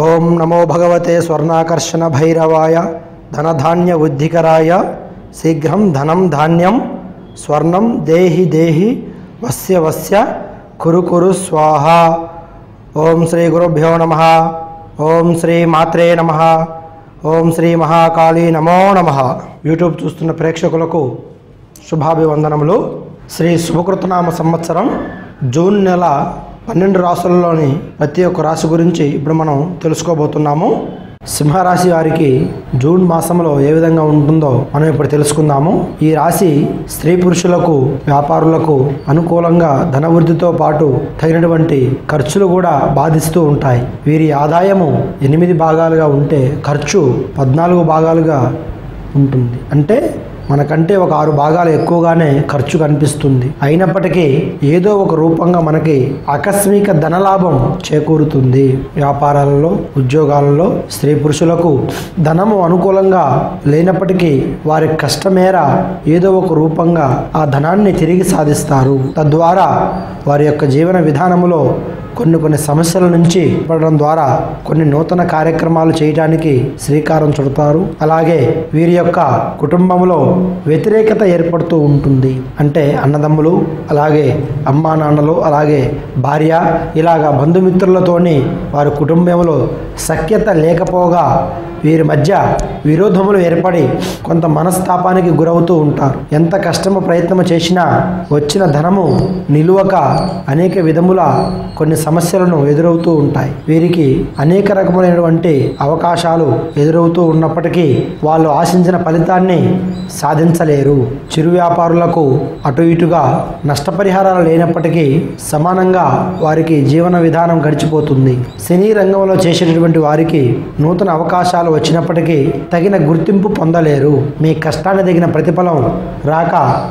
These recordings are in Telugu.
ఓం నమో భగవతే స్వర్ణాకర్షణ భైరవాయ ధనధాన్య ఉద్ధికరాయ శీఘ్రం ధనం ధాన్యం స్వర్ణం దేహి దేహి వస్య వస్య కురు కురు స్వాహ ఓం శ్రీ గురుభ్యో నమ ఓం శ్రీ మాత్రే నమ ఓం శ్రీ మహాకాళీ నమో నమ యూట్యూబ్ చూస్తున్న ప్రేక్షకులకు శుభాభివందనములు శ్రీ శుభకృతనామ సంవత్సరం జూన్ నెల పన్నెండు రాసులలోని ప్రతి ఒక్క రాశి గురించి ఇప్పుడు మనం తెలుసుకోబోతున్నాము సింహరాశి వారికి జూన్ మాసంలో ఏ విధంగా ఉంటుందో మనం ఇప్పుడు తెలుసుకుందాము ఈ రాశి స్త్రీ పురుషులకు వ్యాపారులకు అనుకూలంగా ధనవృద్ధితో పాటు తగినటువంటి ఖర్చులు కూడా బాధిస్తూ ఉంటాయి వీరి ఆదాయము ఎనిమిది భాగాలుగా ఉంటే ఖర్చు పద్నాలుగు భాగాలుగా ఉంటుంది అంటే మనకంటే ఒక ఆరు భాగాలు ఎక్కువగానే ఖర్చు కనిపిస్తుంది అయినప్పటికీ ఏదో ఒక రూపంగా మనకి ఆకస్మిక ధనలాభం చేకూరుతుంది వ్యాపారాలలో ఉద్యోగాలలో స్త్రీ పురుషులకు ధనము అనుకూలంగా లేనప్పటికీ వారి కష్టమేర ఏదో ఒక రూపంగా ఆ ధనాన్ని తిరిగి సాధిస్తారు తద్వారా వారి యొక్క జీవన విధానములో కొన్ని కొన్ని సమస్యల నుంచి పడడం ద్వారా కొన్ని నూతన కార్యక్రమాలు చేయడానికి శ్రీకారం చుడతారు అలాగే వీరి యొక్క కుటుంబంలో వ్యతిరేకత ఏర్పడుతూ ఉంటుంది అంటే అన్నదమ్ములు అలాగే అమ్మా నాన్నలు అలాగే భార్య ఇలాగా బంధుమిత్రులతోని వారి కుటుంబంలో సఖ్యత లేకపోగా వీరి మధ్య విరోధములు ఏర్పడి కొంత మనస్తాపానికి గురవుతూ ఉంటారు ఎంత కష్టము ప్రయత్నము చేసినా వచ్చిన ధనము నిలువక అనేక విధముల కొన్ని సమస్యలను ఎదురవుతూ ఉంటాయి వీరికి అనేక రకములైనటువంటి అవకాశాలు ఎదురవుతూ ఉన్నప్పటికీ వాళ్ళు ఆశించిన ఫలితాన్ని సాధించలేరు చిరు వ్యాపారులకు అటు ఇటుగా నష్టపరిహారాలు లేనప్పటికీ సమానంగా వారికి జీవన విధానం గడిచిపోతుంది సినీ రంగంలో చేసేటటువంటి వారికి నూతన అవకాశాలు వచ్చినప్పటికీ తగిన గుర్తింపు పొందలేరు మీ కష్టాన్ని తగిన ప్రతిఫలం రాక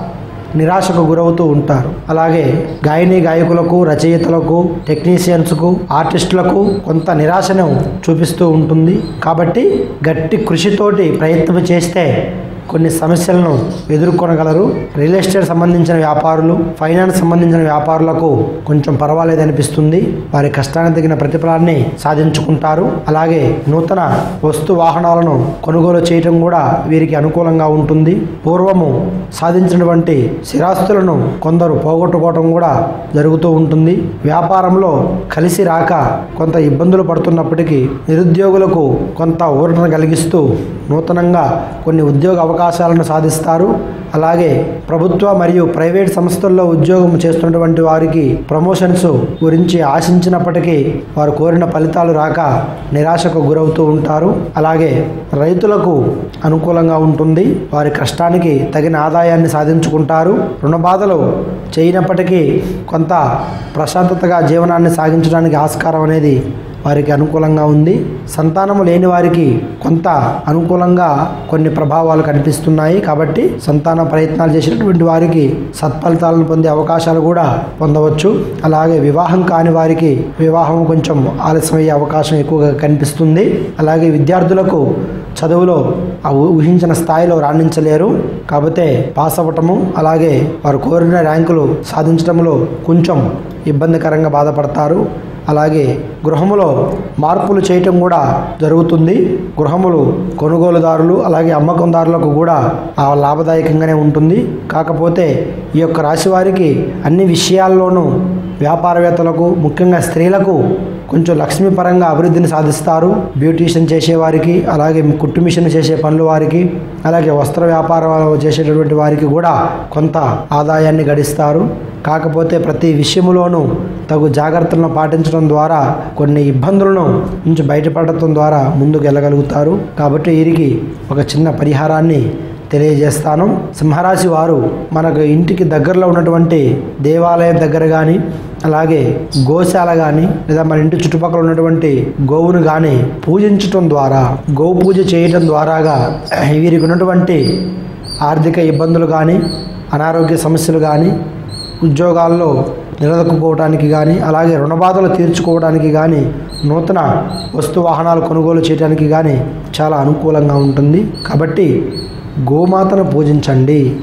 నిరాశకు గురవుతూ ఉంటారు అలాగే గాయని గాయకులకు రచయితలకు టెక్నీషియన్స్కు ఆర్టిస్టులకు కొంత నిరాశను చూపిస్తూ ఉంటుంది కాబట్టి గట్టి కృషితోటి ప్రయత్నం చేస్తే కొన్ని సమస్యలను ఎదుర్కొనగలరు రియల్ ఎస్టేట్ సంబంధించిన వ్యాపారులు ఫైనాన్స్ సంబంధించిన వ్యాపారులకు కొంచెం పర్వాలేదు అనిపిస్తుంది వారి కష్టానికి తగిన ప్రతిఫలాన్ని సాధించుకుంటారు అలాగే నూతన వస్తు వాహనాలను కొనుగోలు చేయటం కూడా వీరికి అనుకూలంగా ఉంటుంది పూర్వము సాధించినటువంటి స్థిరాస్తులను కొందరు పోగొట్టుకోవటం కూడా జరుగుతూ ఉంటుంది వ్యాపారంలో కలిసి రాక కొంత ఇబ్బందులు పడుతున్నప్పటికీ నిరుద్యోగులకు కొంత ఊరటను కలిగిస్తూ నూతనంగా కొన్ని ఉద్యోగ అవకాశాలను సాధిస్తారు అలాగే ప్రభుత్వ మరియు ప్రైవేట్ సంస్థల్లో ఉద్యోగం చేస్తున్నటువంటి వారికి ప్రమోషన్స్ గురించి ఆశించినప్పటికీ వారు కోరిన ఫలితాలు రాక నిరాశకు గురవుతూ ఉంటారు అలాగే రైతులకు అనుకూలంగా ఉంటుంది వారి కష్టానికి తగిన ఆదాయాన్ని సాధించుకుంటారు రుణ బాధలు చేయనప్పటికీ కొంత ప్రశాంతతగా జీవనాన్ని సాగించడానికి ఆస్కారం అనేది వారికి అనుకూలంగా ఉంది సంతానము లేని వారికి కొంత అనుకూలంగా కొన్ని ప్రభావాలు కనిపిస్తున్నాయి కాబట్టి సంతాన ప్రయత్నాలు చేసినటువంటి వారికి సత్ఫలితాలను పొందే అవకాశాలు కూడా పొందవచ్చు అలాగే వివాహం కాని వారికి వివాహం కొంచెం ఆలస్యమయ్యే అవకాశం ఎక్కువగా కనిపిస్తుంది అలాగే విద్యార్థులకు చదువులో ఆ ఊ- ఊహించిన స్థాయిలో రాణించలేరు కాకపోతే పాస్ అవ్వటము అలాగే వారు కోరిన ర్యాంకులు సాధించడంలో కొంచెం ఇబ్బందికరంగా బాధపడతారు అలాగే గృహములో మార్పులు చేయటం కూడా జరుగుతుంది గృహములు కొనుగోలుదారులు అలాగే అమ్మకందారులకు కూడా ఆ లాభదాయకంగానే ఉంటుంది కాకపోతే ఈ యొక్క రాశి వారికి అన్ని విషయాల్లోనూ వ్యాపారవేత్తలకు ముఖ్యంగా స్త్రీలకు కొంచెం లక్ష్మీపరంగా అభివృద్ధిని సాధిస్తారు బ్యూటీషియన్ చేసేవారికి అలాగే కుట్టు మిషన్ చేసే పనుల వారికి అలాగే వస్త్ర వ్యాపారం చేసేటటువంటి వారికి కూడా కొంత ఆదాయాన్ని గడిస్తారు కాకపోతే ప్రతి విషయంలోనూ తగు జాగ్రత్తలను పాటించడం ద్వారా కొన్ని ఇబ్బందులను నుంచి బయటపడటం ద్వారా ముందుకు వెళ్ళగలుగుతారు కాబట్టి వీరికి ఒక చిన్న పరిహారాన్ని తెలియజేస్తాను సింహరాశి వారు మనకు ఇంటికి దగ్గరలో ఉన్నటువంటి దేవాలయం దగ్గర కానీ అలాగే గోశాల కానీ లేదా మన ఇంటి చుట్టుపక్కల ఉన్నటువంటి గోవును కానీ పూజించటం ద్వారా గో పూజ చేయటం ద్వారాగా వీరికి ఉన్నటువంటి ఆర్థిక ఇబ్బందులు కానీ అనారోగ్య సమస్యలు కానీ ఉద్యోగాల్లో నిలదొక్కుకోవడానికి కానీ అలాగే రుణబాధలు తీర్చుకోవడానికి కానీ నూతన వస్తు వాహనాలు కొనుగోలు చేయడానికి కానీ చాలా అనుకూలంగా ఉంటుంది కాబట్టి గోమాతను పూజించండి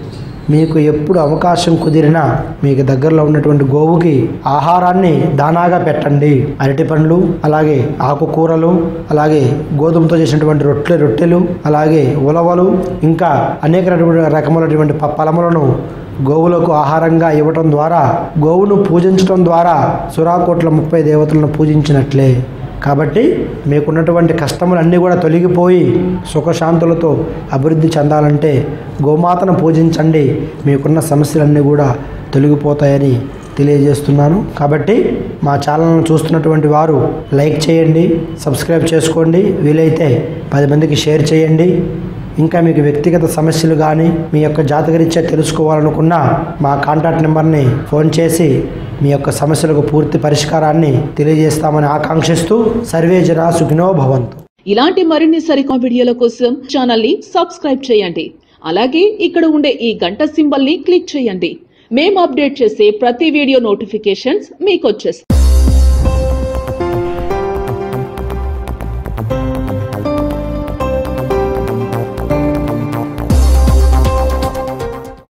మీకు ఎప్పుడు అవకాశం కుదిరినా మీకు దగ్గరలో ఉన్నటువంటి గోవుకి ఆహారాన్ని దానాగా పెట్టండి అరటి పండ్లు అలాగే ఆకుకూరలు అలాగే గోధుమతో చేసినటువంటి రొట్టె రొట్టెలు అలాగే ఉలవలు ఇంకా అనేక రకములైనటువంటి ప- ఫలములను గోవులకు ఆహారంగా ఇవ్వటం ద్వారా గోవును పూజించటం ద్వారా సురాకోట్ల ముప్పై దేవతలను పూజించినట్లే కాబట్టి మీకున్నటువంటి కష్టములన్నీ కూడా తొలగిపోయి సుఖశాంతులతో అభివృద్ధి చెందాలంటే గోమాతను పూజించండి మీకున్న సమస్యలన్నీ కూడా తొలగిపోతాయని తెలియజేస్తున్నాను కాబట్టి మా ఛానల్ను చూస్తున్నటువంటి వారు లైక్ చేయండి సబ్స్క్రైబ్ చేసుకోండి వీలైతే పది మందికి షేర్ చేయండి ఇంకా మీకు వ్యక్తిగత సమస్యలు కానీ మీ యొక్క జాతకరీత్యా తెలుసుకోవాలనుకున్నా మా కాంటాక్ట్ నెంబర్ని ఫోన్ చేసి మీ యొక్క సమస్యలకు పూర్తి పరిష్కారాన్ని తెలియజేస్తామని ఆకాంక్షిస్తూ సర్వే జన సుఖినో భవంతు ఇలాంటి మరిన్ని సరికొత్త వీడియోల కోసం ఛానల్ ని సబ్స్క్రైబ్ చేయండి అలాగే ఇక్కడ ఉండే ఈ గంట సింబల్ ని క్లిక్ చేయండి మేము అప్డేట్ చేసే ప్రతి వీడియో నోటిఫికేషన్స్ మీకు వచ్చేస్తాయి